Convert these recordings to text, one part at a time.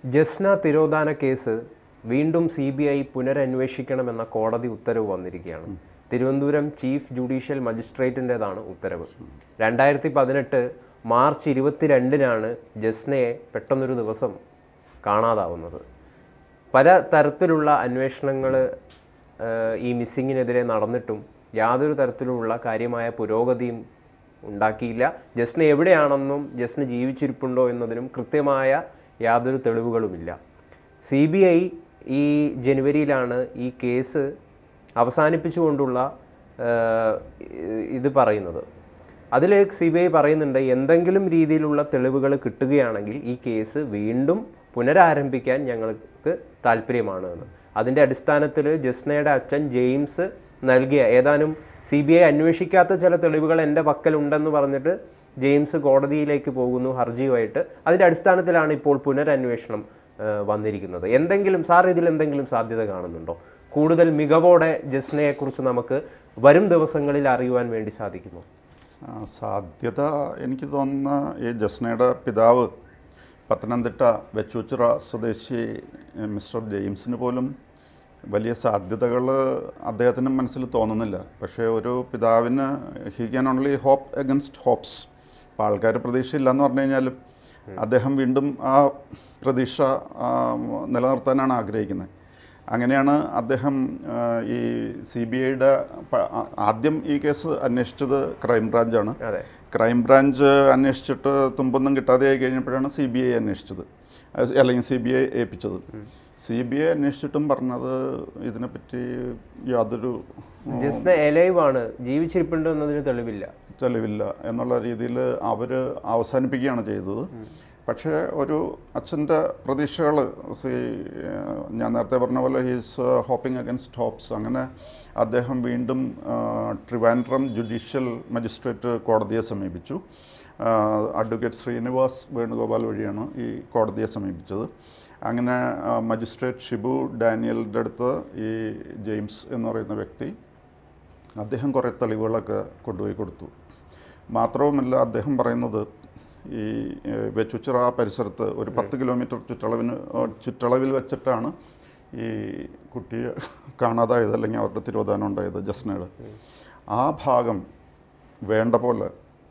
ജസ്ന തിരോധാന കേസ് വീണ്ടും C B I പുനരന്വേഷിക്കണമെന്ന കോടതി ഉത്തരവ് വന്നിരിക്കുകയാണ് തിരുവനന്തപുരം ചീഫ് ജുഡീഷ്യൽ മജിസ്ട്രേറ്റിൻ്റെതാണ് ഉത്തരവ് രണ്ടായിരത്തി പതിനെട്ട് മാർച്ച് ഇരുപത്തിരണ്ടിനാണ് ജസ്നയെ പെട്ടെന്നൊരു ദിവസം കാണാതാവുന്നത് പല തരത്തിലുള്ള അന്വേഷണങ്ങൾ ഈ മിസ്സിങ്ങിനെതിരെ നടന്നിട്ടും യാതൊരു തരത്തിലുള്ള കാര്യമായ പുരോഗതിയും ഉണ്ടാക്കിയില്ല ജസ്ന എവിടെയാണെന്നും ജസ്ന ജീവിച്ചിരിപ്പുണ്ടോ എന്നതിനും കൃത്യമായ യാതൊരു തെളിവുകളുമില്ല സി ബി ഐ ഈ ജനുവരിയിലാണ് ഈ കേസ് അവസാനിപ്പിച്ചുകൊണ്ടുള്ള ഏഹ്, ഇത് പറയുന്നത് അതിൽ സി ബി ഐ പറയുന്നുണ്ട് എന്തെങ്കിലും രീതിയിലുള്ള തെളിവുകൾ കിട്ടുകയാണെങ്കിൽ ഈ കേസ് വീണ്ടും പുനരാരംഭിക്കാൻ ഞങ്ങൾക്ക് താല്പര്യമാണ് എന്ന് അതിൻ്റെ അടിസ്ഥാനത്തിൽ ജസ്നയുടെ അച്ഛൻ ജെയിംസ് നൽകിയ ഏതാനും സി ബി ഐ അന്വേഷിക്കാത്ത ചില തെളിവുകൾ എൻ്റെ പക്കലുണ്ടെന്ന് പറഞ്ഞിട്ട് ജെയിംസ് കോടതിയിലേക്ക് പോകുന്നു ഹർജിയുമായിട്ട് അതിൻ്റെ അടിസ്ഥാനത്തിലാണ് ഇപ്പോൾ പുനരന്വേഷണം ഏഹ്, വന്നിരിക്കുന്നത് എന്തെങ്കിലും സാർ ഇതിൽ എന്തെങ്കിലും സാധ്യത കാണുന്നുണ്ടോ കൂടുതൽ മികവോടെ ജസ്നയെക്കുറിച്ച് നമുക്ക് വരും ദിവസങ്ങളിൽ അറിയുവാൻ വേണ്ടി സാധിക്കുമോ ആ, സാധ്യത എനിക്ക് തോന്നുന്ന ഈ ജസ്നയുടെ പിതാവ് പത്തനംതിട്ട വെച്ചൂച്ചിറ സ്വദേശി എ, മിസ്റ്റർ ജെയിംസിന് പോലും വലിയ സാധ്യതകൾ അദ്ദേഹത്തിന് മനസ്സിൽ തോന്നുന്നില്ല പക്ഷേ ഒരു പിതാവിന് he can only hope against hopes അപ്പോൾ ആൾക്കാർ പ്രതീക്ഷയില്ല എന്ന് പറഞ്ഞു കഴിഞ്ഞാലും അദ്ദേഹം വീണ്ടും ആ പ്രതീക്ഷ ആ, നിലനിർത്താനാണ് ആഗ്രഹിക്കുന്നത് അങ്ങനെയാണ് അദ്ദേഹം ആ, ഈ സി ബി ഐയുടെ ആദ്യം ഈ കേസ് അന്വേഷിച്ചത് ക്രൈംബ്രാഞ്ചാണ് അതെ ക്രൈംബ്രാഞ്ച് അന്വേഷിച്ചിട്ട് തുമ്പൊന്നും കിട്ടാതെയായി കഴിഞ്ഞപ്പോഴാണ് സി ബി ഐ അന്വേഷിച്ചത് അത് അല്ലെങ്കിൽ സി ബി ഐ ഏൽപ്പിച്ചത് സി ബി ഐ അന്വേഷിച്ചിട്ടും പറഞ്ഞത് ഇതിനെപ്പറ്റി യാതൊരു ജസ്ന എലൈവ് ആണ് ജീവിച്ചിരിപ്പുണ്ടോ എന്നതിന് തെളിവില്ല തെളിവില്ല എന്നുള്ള രീതിയിൽ അവർ അവസാനിപ്പിക്കുകയാണ് ചെയ്തത് പക്ഷേ ഒരു അച്ഛൻ്റെ പ്രതീക്ഷകൾ ഞാൻ നേരത്തെ പറഞ്ഞ പോലെ ഹീസ് ഹോപ്പിംഗ് അഗൻസ്റ്റ് ഹോപ്സ് അങ്ങനെ അദ്ദേഹം വീണ്ടും ആ, ട്രിവാൻഡ്രം ജുഡീഷ്യൽ മജിസ്ട്രേറ്റ് കോടതിയെ സമീപിച്ചു ആ, അഡ്വക്കേറ്റ് ശ്രീനിവാസ് വേണുഗോപാൽ വഴിയാണ് ഈ കോടതിയെ സമീപിച്ചത് അങ്ങനെ ആ, മജിസ്ട്രേറ്റ് ഷിബു ഡാനിയലിൻ്റെ അടുത്ത് ഈ ജെയിംസ് എന്ന് പറയുന്ന വ്യക്തി അദ്ദേഹം കുറേ തെളിവുകളൊക്കെ കൊണ്ടുപോയി കൊടുത്തു മാത്രവുമല്ല അദ്ദേഹം പറയുന്നത് ഈ ഏഹ്, വെച്ചുച്ചിറ പരിസരത്ത് ഒരു പത്ത് കിലോമീറ്റർ ചുറ്റളവിന് ഏഹ്, ചുറ്റളവിൽ വെച്ചിട്ടാണ് ഈ കുട്ടിയെ കാണാതായത് അല്ലെങ്കിൽ അവരുടെ തിരോധാനം ഉണ്ടായത് ജസ്നയുടെ ആ ഭാഗം വേണ്ട പോലെ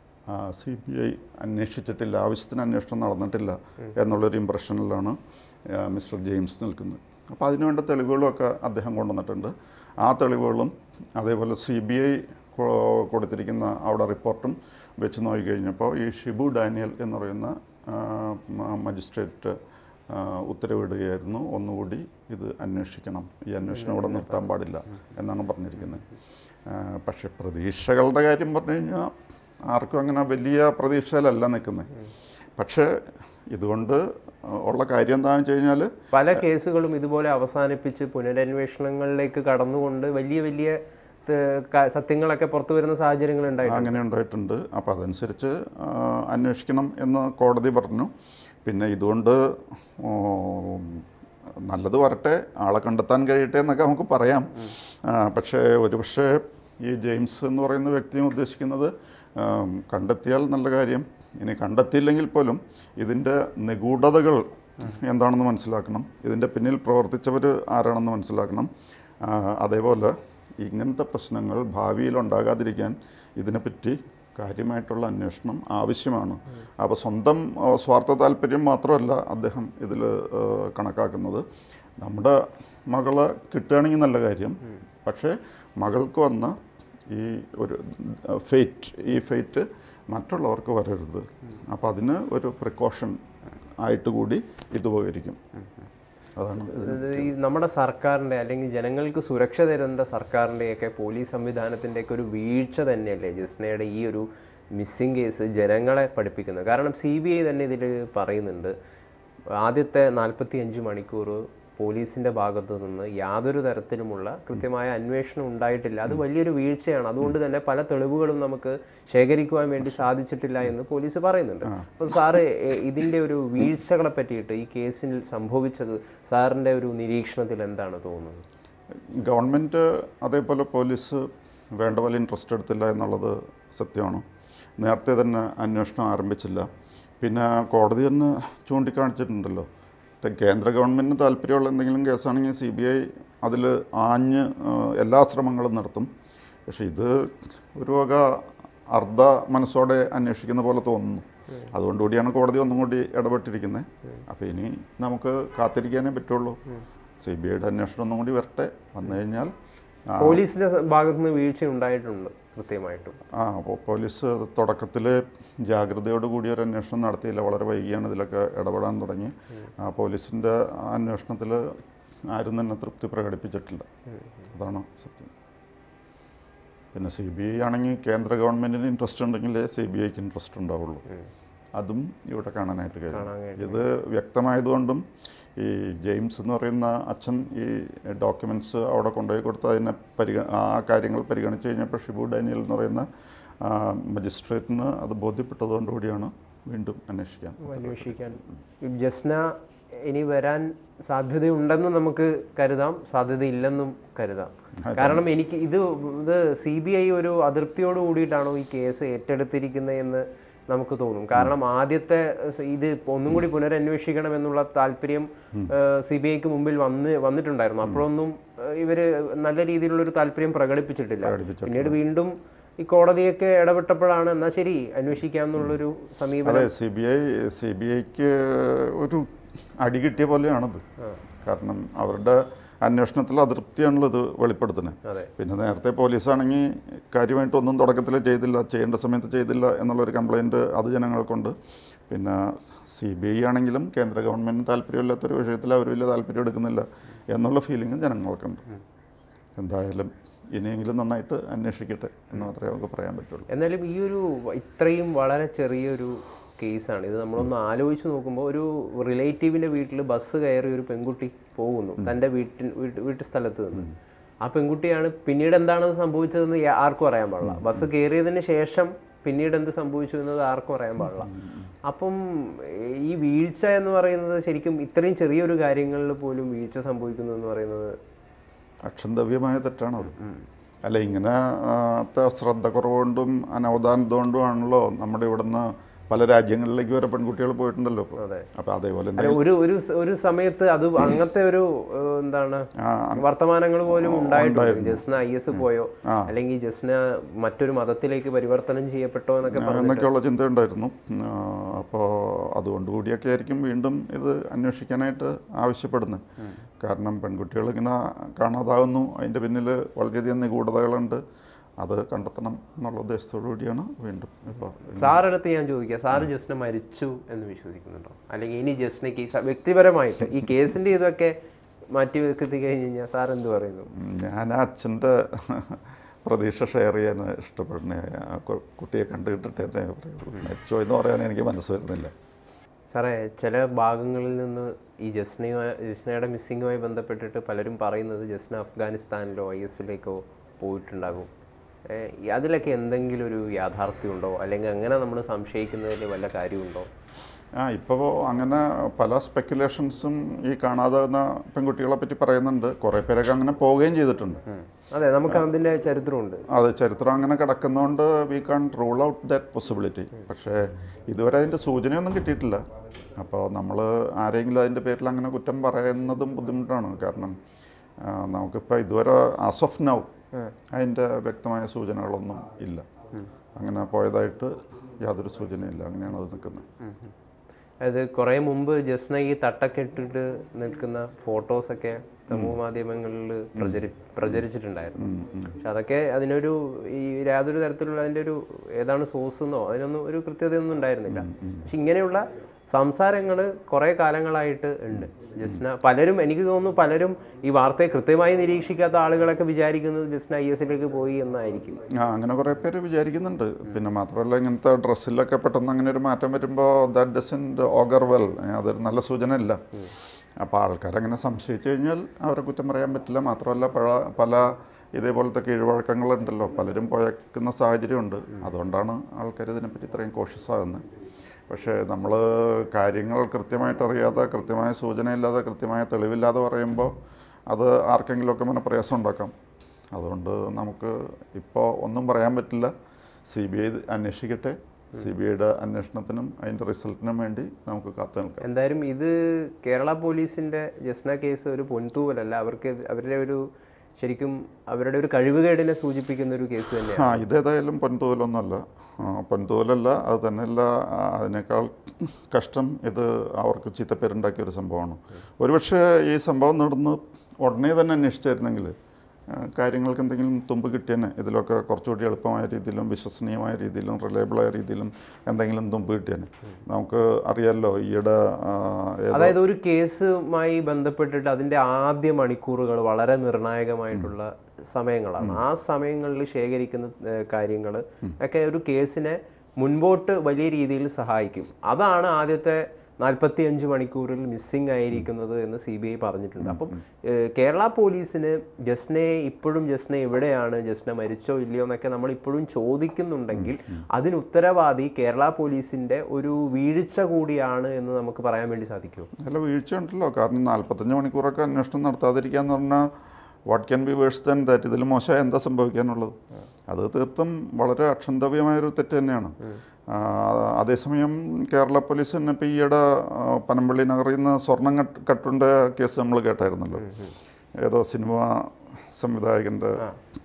സി ബി ഐ അന്വേഷിച്ചിട്ടില്ല ആവശ്യത്തിന് അന്വേഷണം നടന്നിട്ടില്ല എന്നുള്ളൊരു ഇമ്പ്രഷനിലാണ് ആ, മിസ്റ്റർ ജെയിംസ് നിൽക്കുന്നത് അപ്പോൾ അതിനുവേണ്ട തെളിവുകളൊക്കെ അദ്ദേഹം കൊണ്ടുവന്നിട്ടുണ്ട് ആ തെളിവുകളും അതേപോലെ സി ബി ഐ കൊടുത്തിരിക്കുന്ന അവിടെ റിപ്പോർട്ടും വെച്ച് നോക്കിക്കഴിഞ്ഞപ്പോൾ ഈ ഷിബു ഡാനിയൽ എന്ന് പറയുന്ന ആ, മ- മജിസ്ട്രേറ്റ് ആ, ഉത്തരവിടുകയായിരുന്നു ഒന്നുകൂടി ഇത് അന്വേഷിക്കണം ഈ അന്വേഷണം ഇവിടെ നിർത്താൻ പാടില്ല എന്നാണ് പറഞ്ഞിരിക്കുന്നത് ആ, പക്ഷേ പ്രതീക്ഷകളുടെ കാര്യം പറഞ്ഞു കഴിഞ്ഞാൽ ആർക്കും അങ്ങനെ വലിയ പ്രതീക്ഷയിലല്ല നിൽക്കുന്നത് പക്ഷേ ഇതുകൊണ്ട് ഉള്ള കാര്യം എന്താണെന്ന് വെച്ച് കഴിഞ്ഞാൽ പല കേസുകളും ഇതുപോലെ അവസാനിപ്പിച്ച് പുനരന്വേഷണങ്ങളിലേക്ക് കടന്നുകൊണ്ട് വലിയ വലിയ ത- ക- സത്യങ്ങളൊക്കെ പുറത്തു വരുന്ന സാഹചര്യങ്ങൾ ഉണ്ടായിട്ടുണ്ട് അങ്ങനെ ഉണ്ടായിട്ടുണ്ട് അപ്പോൾ അതനുസരിച്ച് ആ, അന്വേഷിക്കണം എന്ന് കോടതി പറഞ്ഞു പിന്നെ ഇതുകൊണ്ട് ഉം, നല്ലത് വരട്ടെ ആളെ കണ്ടെത്താൻ കഴിയട്ടെ എന്നൊക്കെ നമുക്ക് പറയാം ആ, പക്ഷേ ഒരുപക്ഷെ ഈ ജെയിംസ് എന്ന് പറയുന്ന വ്യക്തിയും ഉദ്ദേശിക്കുന്നത് ആം, കണ്ടെത്തിയാൽ നല്ല കാര്യം ഇനി കണ്ടെത്തിയില്ലെങ്കിൽ പോലും ഇതിൻ്റെ നിഗൂഢതകൾ എന്താണെന്ന് മനസ്സിലാക്കണം ഇതിൻ്റെ പിന്നിൽ പ്രവർത്തിച്ചവർ ആരാണെന്ന് മനസ്സിലാക്കണം ആ, അതേപോലെ ഇങ്ങനത്തെ പ്രശ്നങ്ങൾ ഭാവിയിൽ ഉണ്ടാകാതിരിക്കാൻ ഇതിനെപ്പറ്റി കാര്യമായിട്ടുള്ള അന്വേഷണം ആവശ്യമാണ് അപ്പോൾ സ്വന്തം ആ, സ്വാർത്ഥ താല്പര്യം മാത്രമല്ല അദ്ദേഹം ഇതിൽ കണക്കാക്കുന്നത് നമ്മുടെ മകളെ കിട്ടുകയാണെങ്കിൽ നല്ല കാര്യം പക്ഷേ മകൾക്ക് വന്ന ഈ ഒരു ഫെയ്റ്റ് ഈ ഫെയ്റ്റ് മറ്റുള്ളവർക്ക് വരരുത് അപ്പോൾ അതിന് ഒരു പ്രിക്കോഷൻ ആയിട്ട് കൂടി ഇത് ഉപകരിക്കും അതാണ് ഇതിന് ഇത് ഈ നമ്മുടെ സർക്കാരിൻ്റെ അല്ലെങ്കിൽ ജനങ്ങൾക്ക് സുരക്ഷ തരുന്ന സർക്കാരിൻ്റെയൊക്കെ പോലീസ് സംവിധാനത്തിൻ്റെയൊക്കെ ഒരു വീഴ്ച തന്നെയല്ലേ ജസ്നയുടെ ഈ ഒരു മിസ്സിംഗ് കേസ് ജനങ്ങളെ പഠിപ്പിക്കുന്നത് കാരണം സി ബി ഐ തന്നെ ഇതിൽ പറയുന്നുണ്ട് ആദ്യത്തെ നാൽപ്പത്തി അഞ്ച് മണിക്കൂർ പോലീസിൻ്റെ ഭാഗത്തു നിന്ന് യാതൊരു തരത്തിലുമുള്ള കൃത്യമായ അന്വേഷണം ഉണ്ടായിട്ടില്ല അത് വലിയൊരു വീഴ്ചയാണ് അതുകൊണ്ട് തന്നെ പല തെളിവുകളും നമുക്ക് ശേഖരിക്കുവാൻ വേണ്ടി സാധിച്ചിട്ടില്ല എന്ന് പോലീസ് പറയുന്നുണ്ട് അപ്പോൾ സാറ് എ- ഇതിൻ്റെ ഒരു വീഴ്ചകളെ പറ്റിയിട്ട് ഈ കേസിൽ സംഭവിച്ചത് സാറിൻ്റെ ഒരു നിരീക്ഷണത്തിൽ എന്താണ് തോന്നുന്നത് ഗവൺമെൻറ് അതേപോലെ പോലീസ് വേണ്ട പോലെ ഇൻട്രസ്റ്റ് എടുത്തില്ല എന്നുള്ളത് സത്യമാണ് നേരത്തെ തന്നെ അന്വേഷണം ആരംഭിച്ചില്ല പിന്നെ കോടതി തന്നെ ചൂണ്ടിക്കാണിച്ചിട്ടുണ്ടല്ലോ ത- കേന്ദ്ര ഗവൺമെൻറ്റിന് താല്പര്യമുള്ള എന്തെങ്കിലും കേസാണെങ്കിൽ സി ബി ഐ അതിൽ ആഞ്ഞ് ആ, എല്ലാ ശ്രമങ്ങളും നടത്തും പക്ഷേ ഇത് ഒരു വക അർദ്ധ മനസ്സോടെ അന്വേഷിക്കുന്ന പോലെ തോന്നുന്നു അതുകൊണ്ടുകൂടിയാണ് കോടതി ഒന്നും കൂടി ഇടപെട്ടിരിക്കുന്നത് അപ്പോൾ ഇനി നമുക്ക് കാത്തിരിക്കാനേ പറ്റുള്ളൂ സി ബി ഐയുടെ അന്വേഷണം ഒന്നും കൂടി വരട്ടെ വന്നു കഴിഞ്ഞാൽ ആ, പോലീസിന്റെ ഭാഗത്ത് നിന്ന് വീഴ്ച ഉണ്ടായിട്ടുണ്ട് കൃത്യമായിട്ടും ആ അപ്പോൾ പോലീസ് തുടക്കത്തിൽ ജാഗ്രതയോട് കൂടി ഒരു അന്വേഷണം നടത്തിയില്ല വളരെ വൈകിയാണ് ഇതിലൊക്കെ ഇടപെടാൻ തുടങ്ങി ആ പോലീസിൻ്റെ അന്വേഷണത്തിൽ ആരും തന്നെ തൃപ്തി പ്രകടിപ്പിച്ചിട്ടില്ല അതാണ് സത്യം പിന്നെ സി ബി ഐ ആണെങ്കിൽ കേന്ദ്ര ഗവൺമെൻറ്റിന് ഇൻട്രസ്റ്റ് ഉണ്ടെങ്കിലേ സി ബി ഐക്ക് ഇൻട്രസ്റ്റ് ഉണ്ടാവുള്ളൂ അതും ഇവിടെ കാണാനായിട്ട് കാണാൻ കഴിയും ഇത് വ്യക്തമായതുകൊണ്ടും ഈ ജെയിംസ് എന്ന് പറയുന്ന അച്ഛൻ ഈ ഡോക്യുമെൻറ്റ്സ് അവിടെ കൊണ്ടുപോയി കൊടുത്ത് അതിനെ പരിഗ ആ കാര്യങ്ങൾ പരിഗണിച്ച് കഴിഞ്ഞപ്പോൾ ഷിബു ഡാനിയൽ എന്ന് പറയുന്ന ആ, മജിസ്ട്രേറ്റിന് അത് ബോധ്യപ്പെട്ടതുകൊണ്ടുകൂടിയാണ് വീണ്ടും അന്വേഷിക്കാൻ അന്വേഷിക്കാൻ ജസ്ന ഇനി വരാൻ സാധ്യതയുണ്ടെന്ന് നമുക്ക് കരുതാം സാധ്യതയില്ലെന്നും കരുതാം കാരണം എനിക്ക് ഇത് ഇത് സി ബി ഐ ഒരു അതൃപ്തിയോട് കൂടിയിട്ടാണോ ഈ കേസ് ഏറ്റെടുത്തിരിക്കുന്നത് എന്ന് നമുക്ക് തോന്നും കാരണം ആദ്യത്തെ സ- ഇത് ഒന്നും കൂടി പുനരന്വേഷിക്കണം എന്നുള്ള താല്പര്യം സി ബി ഐക്ക് മുമ്പിൽ വന്ന് വന്നിട്ടുണ്ടായിരുന്നു അപ്പോഴൊന്നും ഏഹ്, ഇവര് നല്ല രീതിയിലുള്ള ഒരു താല്പര്യം പ്രകടിപ്പിച്ചിട്ടില്ല പ്രകടിപ്പിച്ചിട്ടില്ല. പിന്നീട് വീണ്ടും ഈ കോടതിയൊക്കെ ഇടപെട്ടപ്പോഴാണ് എന്നാ ശരി അന്വേഷിക്കാം എന്നുള്ളൊരു സമീപനം അതെ C B I C B ഐക്ക് ഒരു അടി കിട്ടിയ പോലെയാണത് കാരണം അവരുടെ അന്വേഷണത്തിൽ അതൃപ്തിയാണല്ലോ ഇത് വെളിപ്പെടുത്തുന്നത് അതെ പിന്നെ നേരത്തെ പോലീസാണെങ്കിൽ കാര്യമായിട്ടൊന്നും തുടക്കത്തിൽ ചെയ്തില്ല ചെയ്യേണ്ട സമയത്ത് ചെയ്തില്ല എന്നുള്ളൊരു കംപ്ലൈൻറ്റ് അത് ജനങ്ങൾക്കുണ്ട് പിന്നെ സി ബി ഐ ആണെങ്കിലും കേന്ദ്ര ഗവൺമെൻറ്റിന് താല്പര്യമില്ലാത്തൊരു വിഷയത്തിൽ അവർ വലിയ താല്പര്യം എടുക്കുന്നില്ല എന്നുള്ള ഫീലിംഗ് ജനങ്ങൾക്കുണ്ട് എന്തായാലും ഇനിയെങ്കിലും നന്നായിട്ട് അന്വേഷിക്കട്ടെ എന്ന് മാത്രമേ നമുക്ക് പറയാൻ പറ്റുള്ളൂ എന്നാലും ഈ ഒരു ഇത്രയും വളരെ ചെറിയൊരു കേസാണ് ഇത് നമ്മളൊന്ന് ആലോചിച്ച് നോക്കുമ്പോൾ ഒരു റിലേറ്റീവിൻ്റെ വീട്ടിൽ ബസ് കയറി ഒരു പെൺകുട്ടി പോകുന്നു തൻ്റെ വീട്ടിൽ വീട്ടു സ്ഥലത്ത് നിന്ന് ആ പെൺകുട്ടിയാണ് പിന്നീട് എന്താണ് സംഭവിച്ചതെന്ന് യാ- ആർക്കും അറിയാൻ പാടില്ല ബസ് കയറിയതിന് ശേഷം പിന്നീട് എന്ത് സംഭവിച്ചു എന്നത് ആർക്കും അറിയാൻ പാടില്ല അപ്പം ഈ വീഴ്ച എന്ന് പറയുന്നത് ശരിക്കും ഇത്രയും ചെറിയൊരു കാര്യങ്ങളിൽ പോലും വീഴ്ച സംഭവിക്കുന്നു എന്ന് പറയുന്നത് അക്ഷന്തവ്യമായ തെറ്റാണത് അല്ല ഇങ്ങനെ ആ, ത്തെ ശ്രദ്ധ കുറവുകൊണ്ടും അനവധാനത കൊണ്ടുമാണല്ലോ നമ്മുടെ ഇവിടുന്ന് പല രാജ്യങ്ങളിലേക്ക് വരെ പെൺകുട്ടികൾ പോയിട്ടുണ്ടല്ലോ ഇപ്പോൾ അതെ അപ്പോൾ അതേപോലെ അല്ല ഒരു ഒരു സ- ഒരു സമയത്ത് അത് അങ്ങനത്തെ ഒരു ഏഹ്, എന്താണ് ആ, വർത്തമാനങ്ങൾ പോലും ഉണ്ടായിട്ടുണ്ട് ജസ്ന ഐ എസ് പോയോ ആ. അല്ലെങ്കിൽ ജസ്ന മറ്റൊരു മതത്തിലേക്ക് പരിവർത്തനം ചെയ്യപ്പെട്ടോ എന്നൊക്കെ പറഞ്ഞു എന്നൊക്കെയുള്ള ചിന്തയുണ്ടായിരുന്നു അപ്പോൾ അതുകൊണ്ട് കൂടിയൊക്കെ ആയിരിക്കും വീണ്ടും ഇത് അന്വേഷിക്കാനായിട്ട് ആവശ്യപ്പെടുന്നത് കാരണം പെൺകുട്ടികൾ ഇങ്ങനെ കാണാതാകുന്നു അതിൻ്റെ പിന്നിൽ വളരെയധികം നിഗൂഢതകളുണ്ട് അത് കണ്ടെത്തണം എന്നുള്ള ഉദ്ദേശത്തോടു കൂടിയാണ് വീണ്ടും ഇപ്പോൾ സാറടുത്ത് ഞാൻ ചോദിക്കാം സാറ് ജസ്ന മരിച്ചു എന്ന് വിശ്വസിക്കുന്നുണ്ടോ അല്ലെങ്കിൽ ഇനി ജസ്നയ്ക്ക് സ- വ്യക്തിപരമായിട്ട് ഈ കേസിന്റെ ഇതൊക്കെ മാറ്റി വെക്കി കഴിഞ്ഞ് കഴിഞ്ഞാൽ സാർ എന്ത് പറയുന്നു ഞാൻ ആ അച്ഛൻ്റെ പ്രതീക്ഷ ഷെയർ ചെയ്യാൻ ഇഷ്ടപ്പെടുന്ന ആ കു- കുട്ടിയെ കണ്ടു കിട്ടട്ടെ എന്നേ പറയുള്ളൂ മരിച്ചോ എന്ന് പറയാൻ എനിക്ക് മനസ്സ് വരുന്നില്ല സാറേ ചില ഭാഗങ്ങളിൽ നിന്ന് ഈ ജസ്നയുമായി ജസ്നയുടെ മിസ്സിങ്ങുമായി ബന്ധപ്പെട്ടിട്ട് പലരും പറയുന്നത് ജസ്ന അഫ്ഗാനിസ്ഥാനിലോ ഐ എസിലേക്കോ പോയിട്ടുണ്ടാകും ഏ, ഈ അതിലൊക്കെ എന്തെങ്കിലും ഒരു യാഥാർത്ഥ്യമുണ്ടോ അല്ലെങ്കിൽ അങ്ങനെ നമ്മൾ സംശയിക്കുന്നതിൽ വല്ല കാര്യമുണ്ടോ ആ ഇപ്പോൾ അങ്ങനെ പല സ്പെക്കുലേഷൻസും ഈ കാണാതാകുന്ന പെൺകുട്ടികളെ പറ്റി പറയുന്നുണ്ട് കുറേ പേരൊക്കെ അങ്ങനെ പോവുകയും ചെയ്തിട്ടുണ്ട് അതെ നമുക്ക് അതിൻ്റെ ചരിത്രമുണ്ട് അത് ചരിത്രം അങ്ങനെ കിടക്കുന്നതുകൊണ്ട് we can rule out that possibility പക്ഷേ ഇതുവരെ അതിൻ്റെ സൂചനയൊന്നും കിട്ടിയിട്ടില്ല അപ്പോൾ നമ്മൾ ആരെങ്കിലും അതിൻ്റെ പേരിൽ അങ്ങനെ കുറ്റം പറയുന്നതും ബുദ്ധിമുട്ടാണ് കാരണം ആ, നമുക്കിപ്പോൾ ഇതുവരെ ആസ് ഓഫ് നൗ അതിൻ്റെ വ്യക്തമായ സൂചനകളൊന്നും ഇല്ല അങ്ങനെ പോയതായിട്ട് യാതൊരു സൂചനയില്ല അങ്ങനെയാണ് അത് നിൽക്കുന്നത് അത് കുറേ മുമ്പ് ജസ്ന ഈ തട്ടൊക്കെ ഇട്ടിട്ട് നിൽക്കുന്ന ഫോട്ടോസൊക്കെ സമൂഹ മാധ്യമങ്ങളിൽ പ്രചരി പ്രചരിച്ചിട്ടുണ്ടായിരുന്നു പക്ഷെ അതൊക്കെ അതിനൊരു ഈ യാതൊരു തരത്തിലുള്ള അതിൻ്റെ ഒരു ഏതാണ് സോഴ്സ് എന്നോ അതിനൊന്നും ഒരു കൃത്യതയൊന്നും ഉണ്ടായിരുന്നില്ല പക്ഷെ ഇങ്ങനെയുള്ള സംസാരങ്ങൾ കുറേ കാലങ്ങളായിട്ട് ഉണ്ട് ജസ്ന പലരും എനിക്ക് തോന്നുന്നു പലരും ഈ വാർത്തയെ കൃത്യമായി നിരീക്ഷിക്കാത്ത ആളുകളൊക്കെ വിചാരിക്കുന്നത് ജസ്ന ഐ എസിലേക്ക് പോയി എന്നായിരിക്കും ആ അങ്ങനെ കുറേ പേര് വിചാരിക്കുന്നുണ്ട് പിന്നെ മാത്രമല്ല ഇങ്ങനത്തെ ഡ്രസ്സിലൊക്കെ പെട്ടെന്ന് അങ്ങനെ ഒരു മാറ്റം വരുമ്പോൾ ദാറ്റ് ഡസൻറ്റ് ഓഗർ വെൽ അതൊരു നല്ല സൂചന അല്ല അപ്പോൾ ആൾക്കാരങ്ങനെ സംശയിച്ചു കഴിഞ്ഞാൽ അവരെ കുറ്റം പറയാൻ പറ്റില്ല മാത്രമല്ല പല പല ഇതേപോലത്തെ കീഴ്വഴക്കങ്ങളുണ്ടല്ലോ പലരും പോയേക്കുന്ന സാഹചര്യമുണ്ട് അതുകൊണ്ടാണ് ആൾക്കാർ ഇതിനെപ്പറ്റി ഇത്രയും കോഷ്യസ് ആകുന്നത് പക്ഷേ നമ്മൾ കാര്യങ്ങൾ കൃത്യമായിട്ട് അറിയാതെ കൃത്യമായ സൂചനയില്ലാതെ കൃത്യമായ തെളിവില്ലാതെ പറയുമ്പോൾ അത് ആർക്കെങ്കിലുമൊക്കെ മനപ്രയാസം ഉണ്ടാക്കാം അതുകൊണ്ട് നമുക്ക് ഇപ്പോൾ ഒന്നും പറയാൻ പറ്റില്ല സി ബി ഐ അന്വേഷിക്കട്ടെ സി ബി ഐയുടെ അന്വേഷണത്തിനും അതിൻ്റെ റിസൾട്ടിനും വേണ്ടി നമുക്ക് കാത്തു നിൽക്കാം എന്തായാലും ഇത് കേരള പോലീസിന്റെ ജസ്ന കേസ് ഒരു പൊൻതൂവലല്ല അവർക്ക് ഇത് അവരുടെ ഒരു ശരിക്കും അവരുടെ ഒരു കഴിവുകേടിനെ സൂചിപ്പിക്കുന്ന ഒരു കേസ് തന്നെയാണ് ആ ഇതേതായാലും പൊൻതൂവലൊന്നുമല്ല ആ, പൊൻതൂവലല്ല അത് തന്നെയല്ല ആ, അതിനേക്കാൾ കഷ്ടം ഇത് അവർക്ക് ചീത്തപ്പേരുണ്ടാക്കിയ ഒരു സംഭവമാണ് ഒരുപക്ഷെ ഈ സംഭവം നടന്ന് ഉടനെ തന്നെ അന്വേഷിച്ചായിരുന്നെങ്കിൽ ആ, കാര്യങ്ങൾക്ക് എന്തെങ്കിലും തുമ്പ് കിട്ടിയേനെ ഇതിലൊക്കെ കുറച്ചുകൂടി എളുപ്പമായ രീതിയിലും വിശ്വസനീയമായ രീതിയിലും റിലയബിളായ രീതിയിലും എന്തെങ്കിലും തുമ്പ് കിട്ടിയേനെ നമുക്ക് അറിയാമല്ലോ ഈയിടെ ആ, ഏതോ അതായത് ഒരു കേസുമായി ബന്ധപ്പെട്ടിട്ട് അതിന്റെ ആദ്യ മണിക്കൂറുകൾ വളരെ നിർണായകമായിട്ടുള്ള സമയങ്ങളാണ് ആ സമയങ്ങളിൽ ശേഖരിക്കുന്ന കാര്യങ്ങൾ ഒക്കെ ഒരു കേസിനെ മുൻപോട്ട് വലിയ രീതിയിൽ സഹായിക്കും അതാണ് ആദ്യത്തെ നാൽപ്പത്തി അഞ്ച് മണിക്കൂറിൽ മിസ്സിംഗ് ആയിരിക്കുന്നത് എന്ന് സി ബി ഐ പറഞ്ഞിട്ടുണ്ട് അപ്പം ഏഹ്, കേരള പോലീസിന് ജസ്നയെ ഇപ്പോഴും ജസ്ന എവിടെയാണ് ജസ്ന മരിച്ചോ ഇല്ലയോ എന്നൊക്കെ നമ്മൾ ഇപ്പോഴും ചോദിക്കുന്നുണ്ടെങ്കിൽ അതിന് ഉത്തരവാദി കേരള പോലീസിന്റെ ഒരു വീഴ്ച കൂടിയാണ് എന്ന് നമുക്ക് പറയാൻ വേണ്ടി സാധിക്കുമോ അല്ല വീഴ്ച ഉണ്ടല്ലോ കാരണം നാൽപ്പത്തഞ്ച് മണിക്കൂറൊക്കെ അന്വേഷണം നടത്താതിരിക്കുക എന്ന് പറഞ്ഞാൽ what can be worse than that ഇതിൽ മോശം എന്താ സംഭവിക്കാനുള്ളത് അത് തീർത്തും വളരെ അക്ഷന്തവ്യമായൊരു തെറ്റ് തന്നെയാണ് ആ, അതേസമയം കേരള പോലീസ് തന്നെ ഇപ്പോൾ ഈയിടെ ആ, പനമ്പള്ളി നഗറിൽ നിന്ന് സ്വർണം കട്ട് കട്ടുണ്ട കേസ് നമ്മൾ കേട്ടായിരുന്നല്ലോ ഏതോ സിനിമ സംവിധായകൻ്റെ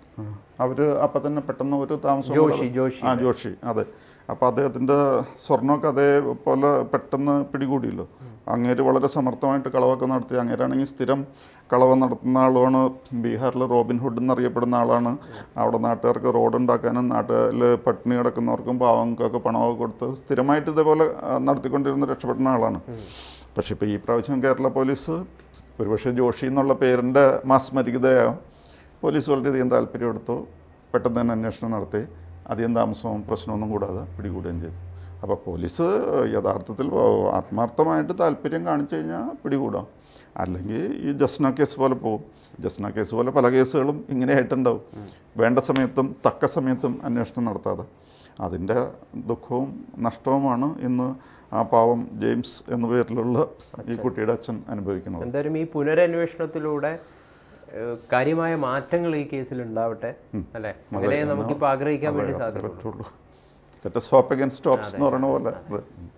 അവർ അപ്പം തന്നെ പെട്ടെന്ന് ഒരു താമസം ജോഷി ജോഷി ആ ജോഷി അതെ അപ്പോൾ അദ്ദേഹത്തിൻ്റെ സ്വർണ്ണമൊക്കെ അതേപോലെ പെട്ടെന്ന് പിടികൂടിയല്ലോ അങ്ങേര് വളരെ സമർത്ഥമായിട്ട് കളവൊക്കെ നടത്തി അങ്ങേരാണെങ്കിൽ സ്ഥിരം കളവ് നടത്തുന്ന ആളുമാണ് ബീഹാറിൽ റോബിൻ ഹുഡ് എന്നറിയപ്പെടുന്ന ആളാണ് അവിടെ നാട്ടുകാർക്ക് റോഡ് ഉണ്ടാക്കാനും നാട്ടിൽ പട്ടിണി കിടക്കുന്നവർക്കും പാവങ്ങൾക്കൊക്കെ പണമൊക്കെ കൊടുത്ത് സ്ഥിരമായിട്ട് ഇതേപോലെ ആ, നടത്തിക്കൊണ്ടിരുന്ന രക്ഷപ്പെടുന്ന ആളാണ് പക്ഷേ ഇപ്പോൾ ഈ പ്രാവശ്യം കേരള പോലീസ് ഒരുപക്ഷെ ജോഷി എന്നുള്ള പേരിൻ്റെ മാസ്മരികതയാവും പോലീസ് വളരെയധികം താല്പര്യമെടുത്തു പെട്ടെന്ന് തന്നെ അന്വേഷണം നടത്തി അധികം താമസവും പ്രശ്നമൊന്നും കൂടാതെ പിടികൂടുകയും ചെയ്തു അപ്പോൾ പോലീസ് യഥാർത്ഥത്തിൽ ആത്മാർത്ഥമായിട്ട് താല്പര്യം കാണിച്ചു കഴിഞ്ഞാൽ പിടികൂടാം അല്ലെങ്കിൽ ഈ ജസ്ന കേസ് പോലെ പോകും ജസ്ന കേസ് പോലെ പല കേസുകളും ഇങ്ങനെയായിട്ടുണ്ടാവും വേണ്ട സമയത്തും തക്ക സമയത്തും അന്വേഷണം നടത്താതെ അതിൻ്റെ ദുഃഖവും നഷ്ടവുമാണ് ഇന്ന് ആ പാവം ജെയിംസ് എന്ന പേരിലുള്ള ഈ കുട്ടിയുടെ അച്ഛൻ അനുഭവിക്കുന്നത് എന്തായാലും ഈ പുനരന്വേഷണത്തിലൂടെ ഏഹ്, കാര്യമായ മാറ്റങ്ങൾ ഈ കേസിൽ ഉണ്ടാവട്ടെ അല്ലെ അങ്ങനെ നമുക്കിപ്പോൾ ആഗ്രഹിക്കാൻ വേണ്ടി സാധിക്കും പറ്റുള്ളൂ ലെറ്റസ് ഹോപ്പ് അഗൻസ്റ്റ് ഹോപ്സ് എന്ന് പറയുന്ന പോലെ അത്